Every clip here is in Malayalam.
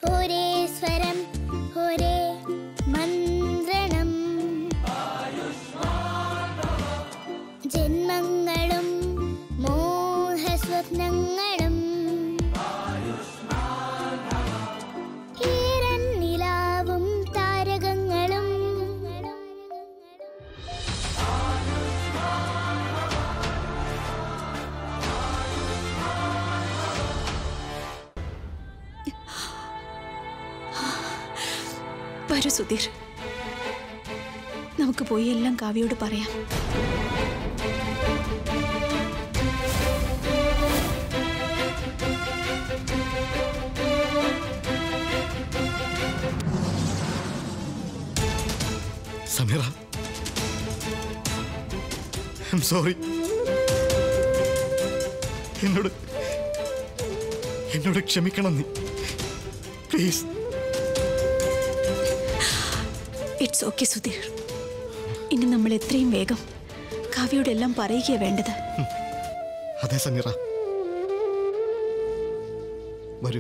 ഒരേ സ്വരം ഒരേ മന്ത്രണം ജന്മങ്ങളും മോഹസ്വപ്നങ്ങളും ഈരൻ നിലാവും താരകങ്ങളും വരൂ സുധീർ നമുക്ക് പോയി എല്ലാം കാവ്യയോട് പറയാം സമീറ ഐ സോറി എന്നോട് എന്നോട് ക്ഷമിക്കണം നീ പ്ലീസ് ഇറ്റ്സ് ഓക്കെ സുധീർ ഇനി നമ്മൾ എത്രയും വേഗം കാവ്യയോട് എല്ലാം പറയുകയാണ് വേണ്ടത് അതെ സമീറ വരൂ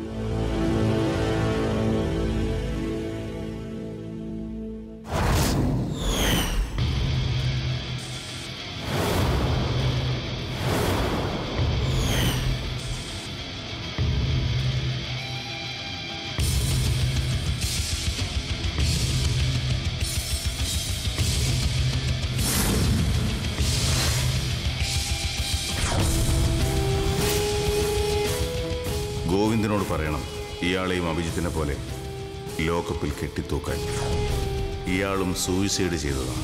ഗോവിന്ദനോട് പറയണം ഇയാളെയും അഭിജിത്തിനെ പോലെ ലോക്കപ്പിൽ കെട്ടിത്തൂക്കാൻ ഇയാളും സൂയിസൈഡ് ചെയ്തതാണ്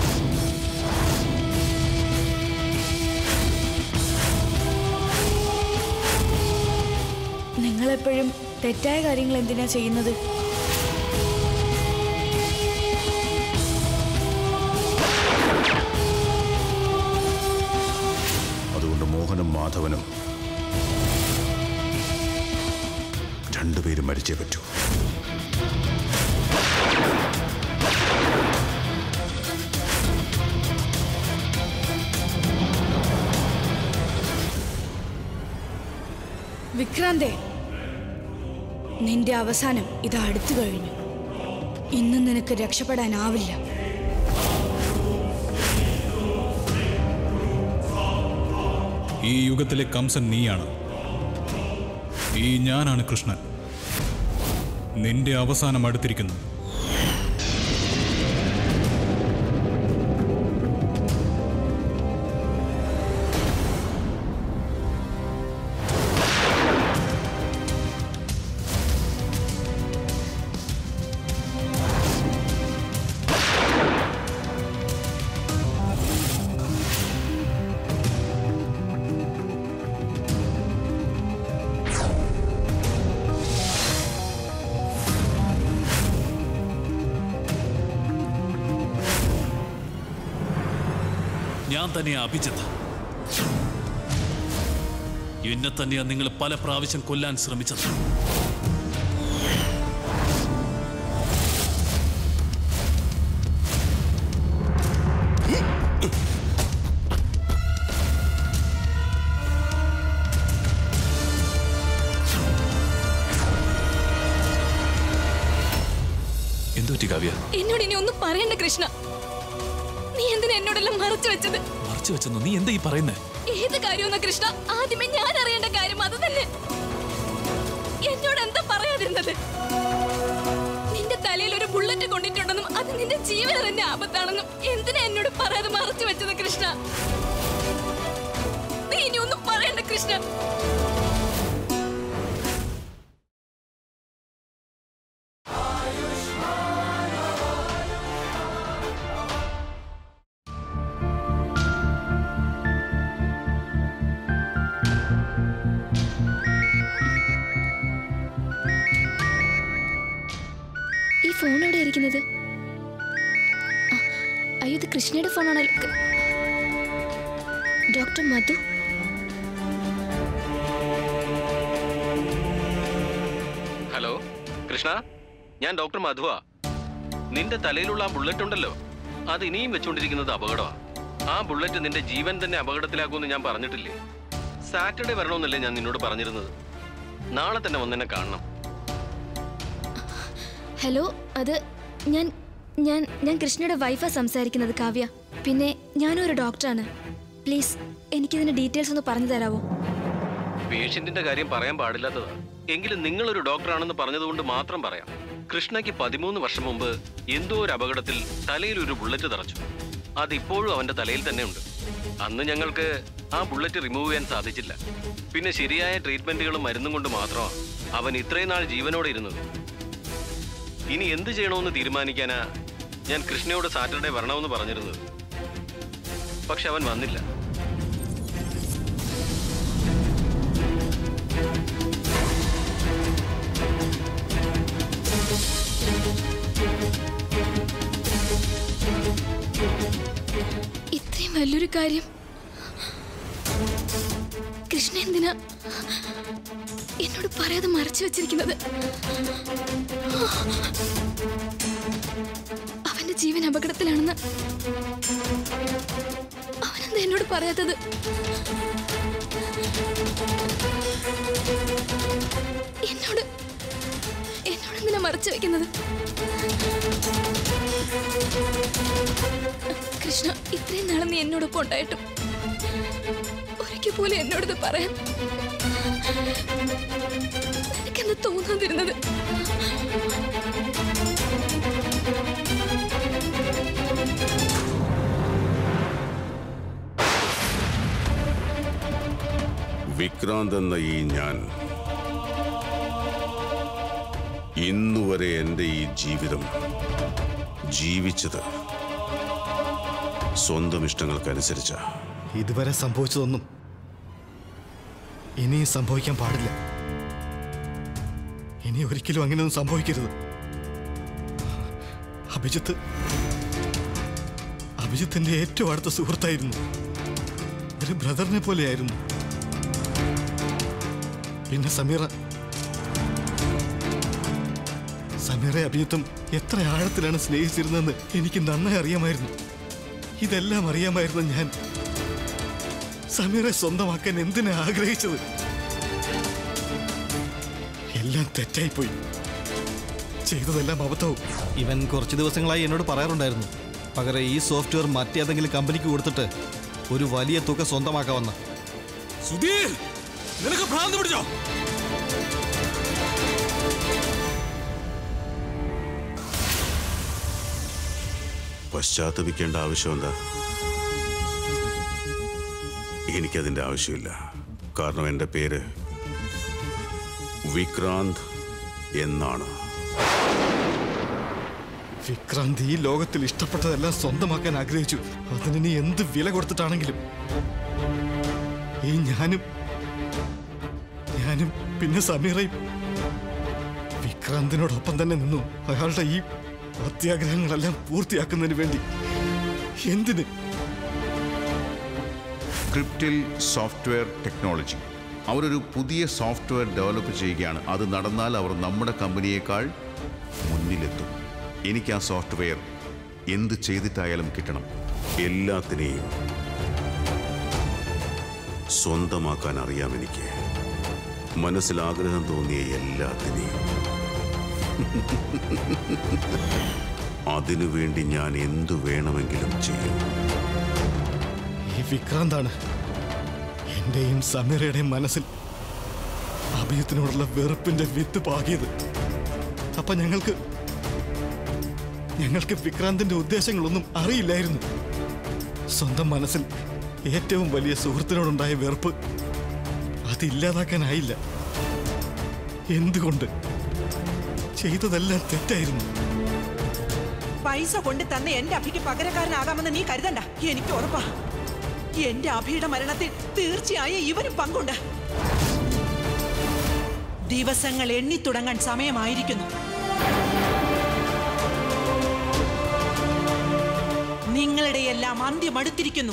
നിങ്ങളെപ്പോഴും തെറ്റായ കാര്യങ്ങൾ എന്തിനാ ചെയ്യുന്നത് അതുകൊണ്ട് മോഹനും മാധവനും രണ്ടുപേരും മരിച്ചേ പറ്റൂ വിക്രാന്തേ നിന്റെ അവസാനം ഇത് അടുത്തു കഴിഞ്ഞു ഇന്നും നിനക്ക് രക്ഷപ്പെടാനാവില്ല ഈ യുഗത്തിലെ കംസൻ നീയാണ് ഈ ഞാനാണ് കൃഷ്ണൻ നിന്റെ അവസാനം അടുത്തിരിക്കുന്നു ഞാൻ തന്നെയാ അഭിജിത്ത് എന്നെ തന്നെയാ നിങ്ങൾ പല പ്രാവശ്യം കൊല്ലാൻ ശ്രമിച്ചത് എന്തു പറ്റി കാവ്യ എന്നോട് ഇനി ഒന്നും പറയണ്ട കൃഷ്ണ നീ എന്തിനാ എന്നോടെല്ലാം മറച്ചു വെച്ചത് മറച്ചു വെച്ചെന്നു നീ എന്താ ഈ പറയുന്നേ ഏത് കാര്യമെന്ന കൃഷ്ണ ആദ്യമേ ഞാൻ അറിയേണ്ട കാര്യം അത് തന്നെ എന്നോട് എന്താ പറയാതിരുന്നത് നിന്റെ തലയിൽ ഒരു ബുള്ളറ്റ് കൊണ്ടിട്ടുണ്ടെന്നും അത് നിന്റെ ജീവന് തന്നെ ആപത്താണെന്നും എന്തിനാ എന്നോട് പറയാതെ മറച്ചു വെച്ചത് കൃഷ്ണ നീ ഇനി ഒന്നും പറയണ്ട കൃഷ്ണ ഈ ഫോൺ എവിടെ ഇരിക്കുന്നത് ആ, അയ്യോ ഇത് കൃഷ്ണയുടെ ഫോണാണല്ലോ ക- ഡോക്ടർ മധു ഹലോ കൃഷ്ണ ഞാൻ ഡോക്ടർ മധുവ നിന്റെ തലയിലുള്ള ആ ബുള്ളറ്റ് ഉണ്ടല്ലോ അത് ഇനിയും വെച്ചുകൊണ്ടിരിക്കുന്നത് അപകടമാണ് ആ ബുള്ളറ്റ് നിന്റെ ജീവൻ തന്നെ അപകടത്തിലാക്കുമെന്ന് ഞാൻ പറഞ്ഞിട്ടില്ലേ സാറ്റർഡേ വരണമെന്നല്ലേ ഞാൻ നിന്നോട് പറഞ്ഞിരുന്നത് നാളെ തന്നെ വന്നെന്നെ കാണണം ഹലോ അത് ഞാൻ ഞാൻ ഞാൻ കൃഷ്ണയുടെ വൈഫാ സംസാരിക്കുന്നത് കാവ്യ പിന്നെ ഞാനും ഒരു ഡോക്ടറാണ് പ്ലീസ് എനിക്കിതിന്റെ ഡീറ്റെയിൽസ് ഒന്ന് പറഞ്ഞു തരാമോ പേഷ്യന്റിന്റെ കാര്യം പറയാൻ പാടില്ലാത്തതാ എങ്കിലും നിങ്ങളൊരു ഡോക്ടറാണെന്ന് പറഞ്ഞതുകൊണ്ട് മാത്രം പറയാം കൃഷ്ണയ്ക്ക് പതിമൂന്ന് വർഷം മുമ്പ് എന്തോ ഒരു അപകടത്തിൽ തലയിൽ ഒരു ബുള്ളറ്റ് തറച്ചു അതിപ്പോഴും അവന്റെ തലയിൽ തന്നെ ഉണ്ട് അന്ന് ഞങ്ങൾക്ക് ആ ബുള്ളറ്റ് റിമൂവ് ചെയ്യാൻ സാധിച്ചില്ല പിന്നെ ശരിയായ ട്രീറ്റ്മെന്റുകളും മരുന്നും കൊണ്ട് മാത്രമാണ് അവൻ ഇത്രയും നാൾ ജീവനോടെ ഇരുന്നത് ഇനി എന്ത് ചെയ്യണമെന്ന് തീരുമാനിക്കാനാ ഞാൻ കൃഷ്ണയോട് സാറ്റർഡേ വരണമെന്ന് പറഞ്ഞിരുന്നത് പക്ഷെ അവൻ വന്നില്ല ഇത്രയും വലിയൊരു കാര്യം കൃഷ്ണ എന്തിനാ എന്നോട് പറയാതെ മറച്ചു വെച്ചിരിക്കുന്നത് അവന്റെ ജീവൻ അപകടത്തിലാണെന്ന് അവനെന്താ എന്നോട് പറയാത്തത് എന്നോട് എന്നോട് എന്തിനാ മറച്ചു വെക്കുന്നത് കൃഷ്ണ ഇത്രയും നാളെ നീ എന്നോടൊപ്പം ഉണ്ടായിട്ടും ഒരിക്കൽ പോലും എന്നോടിത് പറയാൻ എനിക്കെന്താ തോന്നാതിരുന്നത് വിക്രാന്ത് എന്ന ഈ ഞാൻ ഇന്നുവരെ എൻ്റെ ഈ ജീവിതം ജീവിച്ചത് സ്വന്തം ഇഷ്ടങ്ങൾക്കനുസരിച്ച ഇതുവരെ സംഭവിച്ചതൊന്നും ഇനിയും സംഭവിക്കാൻ പാടില്ല ഇനി ഒരിക്കലും അങ്ങനെയൊന്നും സംഭവിക്കരുത് അഭിജിത്ത് അഭിജിത്തിന്റെ ഏറ്റവും അടുത്ത സുഹൃത്തായിരുന്നു ഒരു ബ്രദറിനെ പോലെയായിരുന്നു പിന്നെ സമീറ സമീറ അഭിജിത്തും എത്ര ആഴത്തിലാണ് സ്നേഹിച്ചിരുന്നതെന്ന് എനിക്ക് നന്നായി അറിയാമായിരുന്നു ഇതെല്ലാം അറിയാമായിരുന്നു ഞാൻ സമീറെ സ്വന്തമാക്കാൻ എന്തിനാ ആഗ്രഹിച്ചത് എല്ലാം തെറ്റായിപ്പോയി ചെയ്തതെല്ലാം അബദ്ധവും ഇവൻ കുറച്ച് ദിവസങ്ങളായി എന്നോട് പറയാറുണ്ടായിരുന്നു പകരം ഈ സോഫ്റ്റ്വെയർ മറ്റേതെങ്കിലും കമ്പനിക്ക് കൊടുത്തിട്ട് ഒരു വലിയ തുക സ്വന്തമാക്കാമെന്ന് സുധീർ നിനക്ക് ഭ്രാന്ത് പിടിച്ചോ പശ്ചാത്തപിക്കേണ്ട ആവശ്യം എന്താ എനിക്കതിൻ്റെ ആവശ്യമില്ല കാരണം എൻ്റെ പേര് വിക്രാന്ത് എന്നാണ് വിക്രാന്ത് ഈ ലോകത്തിൽ ഇഷ്ടപ്പെട്ടതെല്ലാം സ്വന്തമാക്കാൻ ആഗ്രഹിച്ചു അതിന് നീ എന്ത് വില കൊടുത്തിട്ടാണെങ്കിലും ഈ ഞാനും ഞാനും പിന്നെ സമീറയും വിക്രാന്തിനോടൊപ്പം തന്നെ നിന്നു അയാളുടെ ഈ അത്യാഗ്രഹങ്ങളെല്ലാം പൂർത്തിയാക്കുന്നതിന് വേണ്ടി എന്തിന് ക്രിപ്റ്റിൽ സോഫ്റ്റ്വെയർ ടെക്നോളജി അവരൊരു പുതിയ സോഫ്റ്റ്വെയർ ഡെവലപ്പ് ചെയ്യുകയാണ് അത് നടന്നാൽ അവർ നമ്മുടെ കമ്പനിയേക്കാൾ മുന്നിലെത്തും എനിക്ക് ആ സോഫ്റ്റ്വെയർ എന്ത് ചെയ്തിട്ടായാലും കിട്ടണം എല്ലാത്തിനെയും സ്വന്തമാക്കാൻ അറിയാം എനിക്ക് മനസ്സിൽ ആഗ്രഹം തോന്നിയ എല്ലാത്തിനെയും അതിനുവേണ്ടി ഞാൻ എന്തു വേണമെങ്കിലും ചെയ്യും ഈ വിക്രാന്താണ് എന്റെയും സമീറയുടെയും മനസ്സിൽ അഭിയത്തിനോടുള്ള വെറുപ്പിന്റെ വിത്ത് പാകിയത് അപ്പൊ ഞങ്ങൾക്ക് ഞങ്ങൾക്ക് വിക്രാന്തിന്റെ ഉദ്ദേശങ്ങളൊന്നും അറിയില്ലായിരുന്നു സ്വന്തം മനസ്സിൽ ഏറ്റവും വലിയ സുഹൃത്തിനോടുണ്ടായ വെറുപ്പ് അതില്ലാതാക്കാനായില്ല എന്തുകൊണ്ട് ചെയ്തതെല്ലാം തെറ്റായിരുന്നു പൈസ കൊണ്ട് തന്നെ എന്റെ അഭിക്ക് പകരക്കാരനാകാമെന്ന് നീ കരുതണ്ട എനിക്ക് ഉറപ്പാ എന്റെ അഭിയുടെ മരണത്തിൽ തീർച്ചയായും ഇവനും പങ്കുണ്ട് ദിവസങ്ങൾ എണ്ണിത്തുടങ്ങാൻ സമയമായിരിക്കുന്നു നിങ്ങളുടെ എല്ലാം അന്ത്യം അടുത്തിരിക്കുന്നു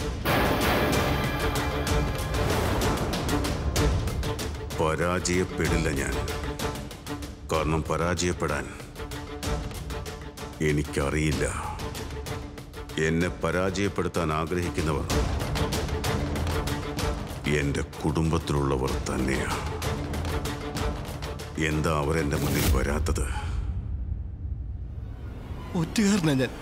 പരാജയപ്പെടില്ല ഞാൻ കാരണം പരാജയപ്പെടാൻ എനിക്കറിയില്ല എന്നെ പരാജയപ്പെടുത്താൻ ആഗ്രഹിക്കുന്നവർ എന്റെ കുടുംബത്തിലുള്ളവർ തന്നെയാ എന്താ അവരെന്റെ മുന്നിൽ വരാത്തത് ഒറ്റുകാരനാ ഞാൻ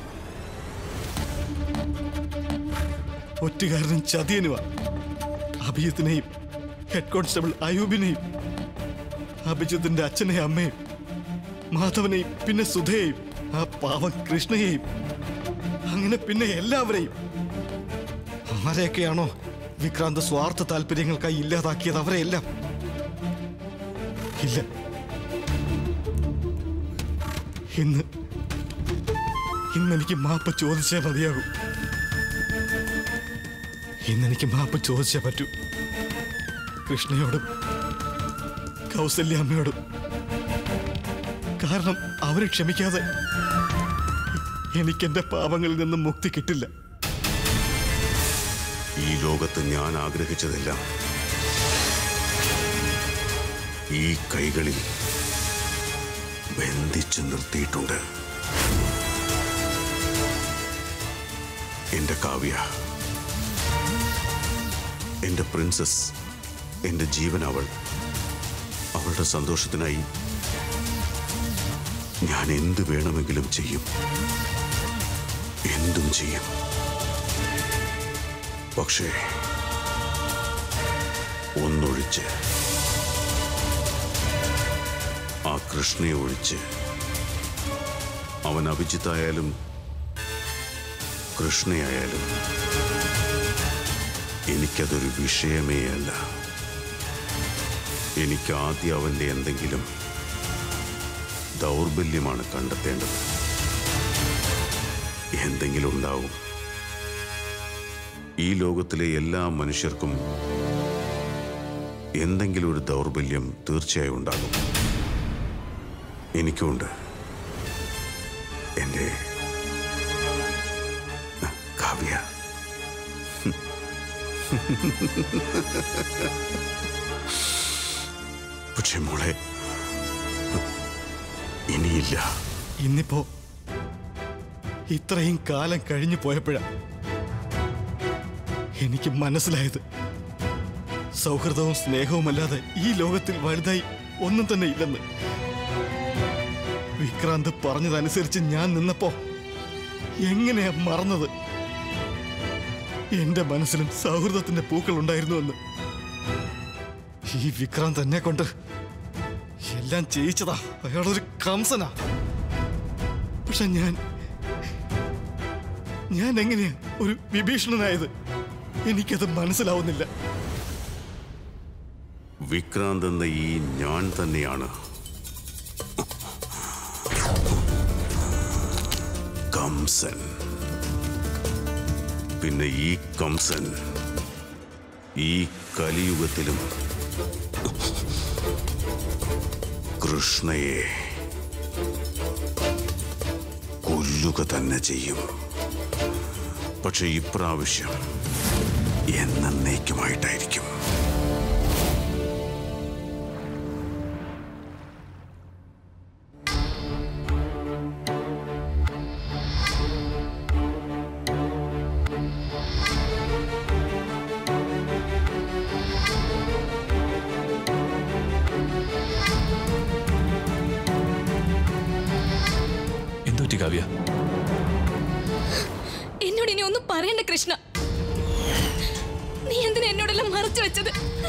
ഒറ്റുകാരനും ചതിയനുമാ അഭിജിത്തിനെയും ഹെഡ് കോൺസ്റ്റബിൾ അയൂബിനെയും അഭിജിത്തിന്റെ അച്ഛനെയും അമ്മയും മാധവനെയും പിന്നെ സുധയെയും ആ പാവം കൃഷ്ണയെയും അങ്ങനെ പിന്നെ എല്ലാവരെയും ആരെയൊക്കെയാണോ വിക്രാന്ത് സ്വാർത്ഥ താല്പര്യങ്ങൾക്കായി ഇല്ലാതാക്കിയത് അവരെയെല്ലാം ഇല്ല ഇന്ന് ഇന്നെനിക്ക് മാപ്പ് ചോദിച്ചേ മതിയാകൂ ഇന്നെനിക്ക് മാപ്പ് ചോദിച്ചേ പറ്റൂ കൃഷ്ണയോടും കൗസല്യാമ്മയോടും കാരണം അവരെ ക്ഷമിക്കാതെ എനിക്കെന്റെ പാപങ്ങളിൽ നിന്നും മുക്തി കിട്ടില്ല ഈ ലോകത്ത് ഞാൻ ആഗ്രഹിച്ചതെല്ലാം ഈ കൈകളിൽ ബന്ധിച്ചു നിർത്തിയിട്ടുണ്ട് എന്റെ കാവ്യ എന്റെ പ്രിൻസസ് എന്റെ ജീവൻ അവൾ അവളുടെ സന്തോഷത്തിനായി ഞാൻ എന്ത് വേണമെങ്കിലും ചെയ്യും എന്തും ചെയ്യും പക്ഷേ ഒന്നൊഴിച്ച് ആ കൃഷ്ണയെ ഒഴിച്ച് അവൻ അഭിജിത്തായാലും കൃഷ്ണയായാലും എനിക്കതൊരു വിഷയമേ അല്ല എനിക്ക് ആദ്യം അവൻ്റെ എന്തെങ്കിലും ദൗർബല്യമാണ് കണ്ടെത്തേണ്ടത് എന്തെങ്കിലും ഉണ്ടാവും ഈ ലോകത്തിലെ എല്ലാ മനുഷ്യർക്കും എന്തെങ്കിലും ഒരു ദൗർബല്യം തീർച്ചയായും ഉണ്ടാകും എനിക്കുണ്ട് എൻ്റെ കാവ്യ പക്ഷെ മോളെ ഇനിയില്ല ഇന്നിപ്പോ ഇത്രയും കാലം കഴിഞ്ഞു പോയപ്പോഴാ എനിക്ക് മനസ്സിലായത് സൗഹൃദവും സ്നേഹവുമല്ലാതെ ഈ ലോകത്തിൽ വലുതായി ഒന്നും തന്നെ ഇല്ലെന്ന് വിക്രാന്ത് പറഞ്ഞതനുസരിച്ച് ഞാൻ നിന്നപ്പോ എങ്ങനെയാ മറന്നത് എന്റെ മനസ്സിലും സൗഹൃദത്തിന്റെ പൂക്കൾ ഉണ്ടായിരുന്നുവെന്ന് ഈ വിക്രാന്ത് എന്നെ കൊണ്ട് എല്ലാം ചെയ്യിച്ചതാ അയാളൊരു കംസനാ പക്ഷെ ഞാൻ ഞാൻ എങ്ങനെയാ ഒരു വിഭീഷണനായത് എനിക്കത് മനസ്സിലാവുന്നില്ല വിക്രാന്ത് എന്ന ഈ ഞാൻ തന്നെയാണ് കംസൻ പിന്നെ ഈ കംസൻ ഈ കലിയുഗത്തിലും കൃഷ്ണയെ കൊല്ലുക തന്നെ ചെയ്യും പക്ഷെ ഇപ്രാവശ്യം എന്നേക്കുമായിട്ടായിരിക്കും എന്തുപറ്റി കാവ്യ എന്നോട് ഇനി ഒന്നും പറയണ്ട കൃഷ്ണ നീ എന്തിനാ എന്നോടെല്ലാം മറച്ചു വെച്ചത്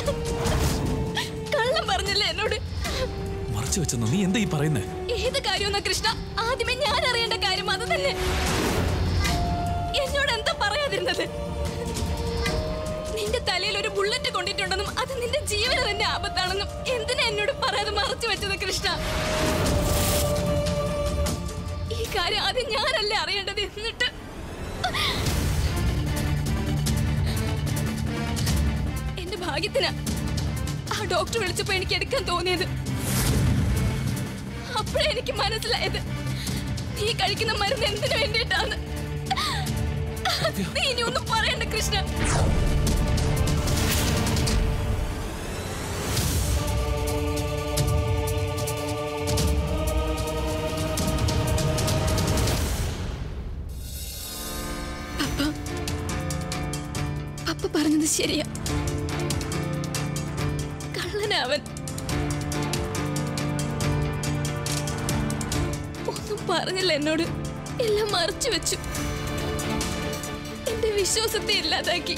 കള്ളം പറഞ്ഞല്ലേ എന്നോട് മറച്ചു വെച്ചെന്നോ നീ എന്താ ഈ പറയുന്നേ ഏത് കാര്യമെന്നാ കൃഷ്ണ ആദ്യമേ ഞാൻ അറിയേണ്ട കാര്യം അത് തന്നെ എന്നോട് എന്താ പറയാതിരുന്നത് നിന്റെ തലയിൽ ഒരു ബുള്ളറ്റ് കൊണ്ടിട്ടുണ്ടെന്നും അത് നിന്റെ ജീവന് തന്നെ ആപത്താണെന്നും എന്തിനാ എന്നോട് പറയാതെ മറച്ചു വെച്ചത് കൃഷ്ണ ഈ കാര്യം ആദ്യം ഞാനല്ലേ അറിയേണ്ടത് എന്നിട്ട് എന്റെ ഭാഗ്യത്തിന് ആ ഡോക്ടർ വിളിച്ചപ്പോ എനിക്ക് എടുക്കാൻ തോന്നിയത് അപ്പോഴേ എനിക്ക് മനസ്സിലായത് നീ കഴിക്കുന്ന മരുന്ന് എന്തിനു വേണ്ടിയിട്ടാണ് നീ ഇനി ഒന്നും പറയണ്ട കൃഷ്ണ പപ്പ പപ്പ പറഞ്ഞത് ശരിയാ കള്ളനവൻ ഒന്നും പറഞ്ഞില്ല എന്നോട് എല്ലാം മറച്ചു വെച്ചു എന്റെ വിശ്വാസത്തെ ഇല്ലാതാക്കി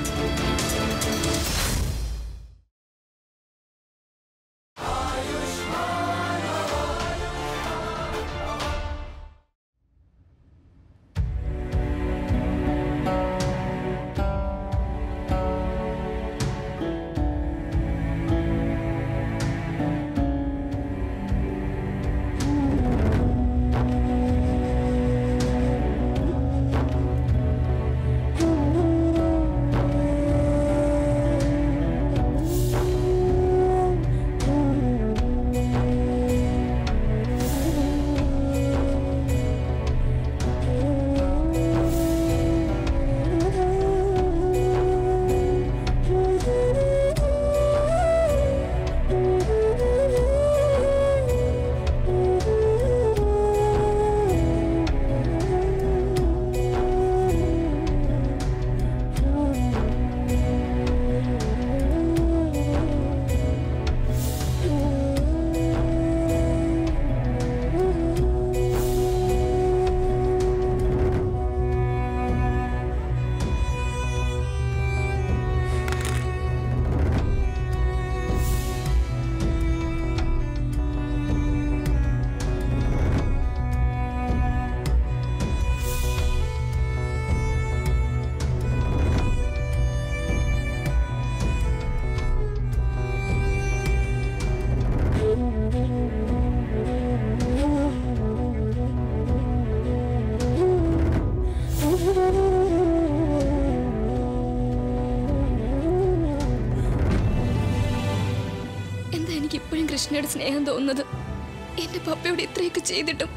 എന്താ എനിക്ക് ഇപ്പോഴും കൃഷ്ണയുടെ സ്നേഹം തോന്നുന്നത് എന്റെ പപ്പയോട് ഇത്രയൊക്കെ ചെയ്തിട്ടും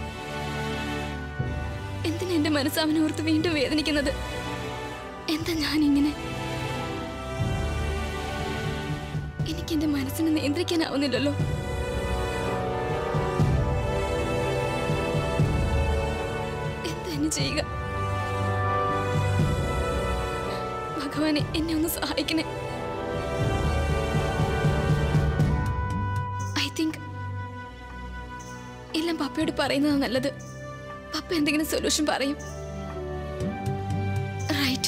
എന്തിനാ എന്റെ മനസ്സ് അവനെ ഓർത്ത് വീണ്ടും വേദനിക്കുന്നത് എന്താ ഞാൻ ഇങ്ങനെ എനിക്ക് എന്റെ മനസ്സിനെ നിയന്ത്രിക്കാനാവുന്നില്ലല്ലോ എന്താ ഇനി ചെയ്യുക ഭഗവാനെ എന്നെ ഒന്ന് സഹായിക്കണേ ഐ തിങ്ക് എല്ലാം പപ്പയോട് പറയുന്നതാണ് നല്ലത് പപ്പ എന്തെങ്കിലും സൊല്യൂഷൻ പറയും റൈറ്റ്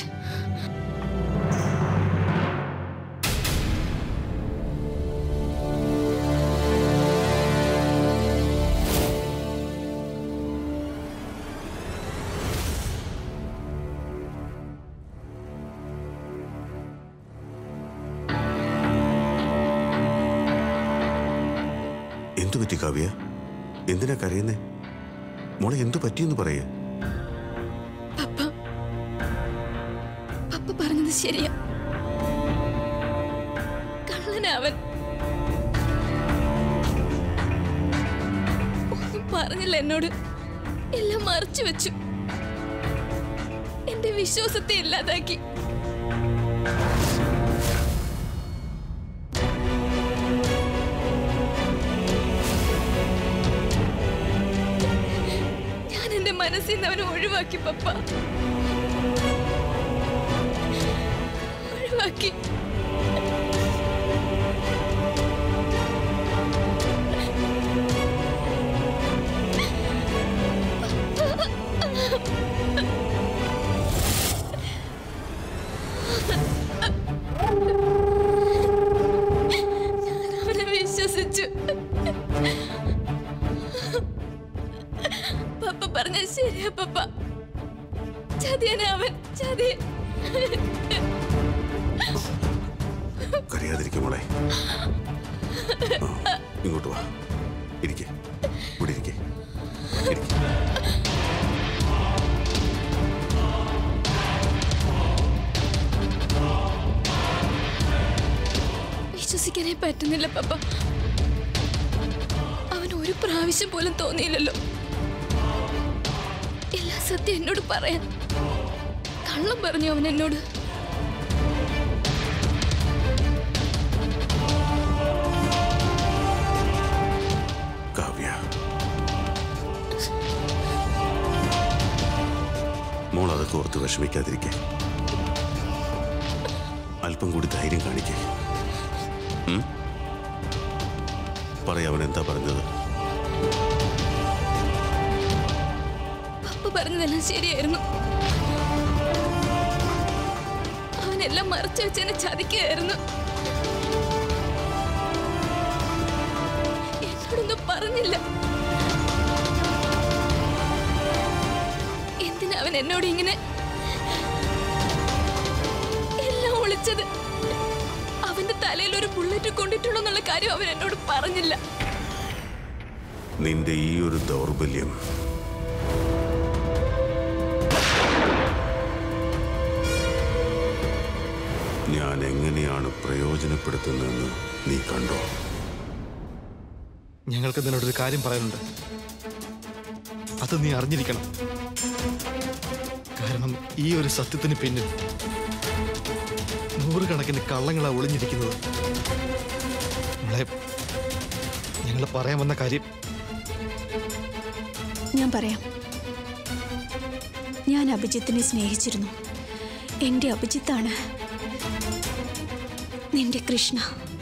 എന്തു പറ്റി കാവ്യ എന്തിനാ കരയുന്നേ മോളെ എന്തു പറ്റിയെന്ന് പറയേ പപ്പ പപ്പ പറഞ്ഞത് ശരിയാ കള്ളനവൻ ഒന്നും പറഞ്ഞില്ല എന്നോട് എല്ലാം മറച്ചു വെച്ചു എന്റെ വിശ്വാസത്തെ ഇല്ലാതാക്കി ഞാൻ എന്റെ മനസ്സിൽ നിന്ന് അവനെ ഒഴിവാക്കി പപ്പ ഒഴിവാക്കി ഞാൻ അവനെ വിശ്വസിച്ചു പപ്പ പറഞ്ഞ ശരിയാ പപ്പ ചതിയനെ അവൻ ചതി കരയാതിരിക്കും മോളെ ആ, ഇങ്ങോട്ട് വാ ഇരിക്കെ ഇവിടെ ഇരിക്കെ വിശ്വസിക്കാനേ പറ്റുന്നില്ല പപ്പ അവൻ ഒരു പ്രാവശ്യം പോലും തോന്നിയില്ലല്ലോ എല്ലാ സത്യം എന്നോട് പറയാൻ കള്ളം പറഞ്ഞു അവൻ എന്നോട് കാവ്യ മോൾ അതൊക്കെ ഓർത്ത് വിഷമിക്കാതിരിക്കെ അല്പം കൂടി ധൈര്യം കാണിക്കേ പറയാ അവൻ എന്താ പറഞ്ഞത് പപ്പ പറഞ്ഞതെല്ലാം ശരിയായിരുന്നു അവനെല്ലാം മറച്ചു വെച്ചെന്നെ ചതിക്കുകയായിരുന്നു എന്നോടൊന്നും പറഞ്ഞില്ല എന്തിനാ അവൻ എന്നോട് ഇങ്ങനെ എല്ലാം ഒളിച്ചത് അവന്റെ തലയിൽ ഒരു ബുള്ളറ്റ് കൊണ്ടിട്ടുള്ളൂ എന്നുള്ള കാര്യം അവൻ എന്നോട് പറഞ്ഞില്ല നിന്റെ ഈ ഒരു ദൗർബല്യം ഞാൻ എങ്ങനെയാണ് പ്രയോജനപ്പെടുത്തുന്നതെന്ന് നീ കണ്ടോ ഞങ്ങൾക്ക് നിന്നോടൊരു കാര്യം പറയാനുണ്ട് അത് നീ അറിഞ്ഞിരിക്കണം കാരണം ഈ ഒരു സത്യത്തിന് പിന്നിൽ നൂറുകണക്കിന് കള്ളങ്ങളാ ഒളിഞ്ഞിരിക്കുന്നത് നമ്മളെ ഞങ്ങൾ പറയാൻ വന്ന കാര്യം ഞാൻ പറയാം ഞാൻ അഭിജിത്തിനെ സ്നേഹിച്ചിരുന്നു എൻ്റെ അഭിജിത്താണ് നിന്റെ കൃഷ്ണ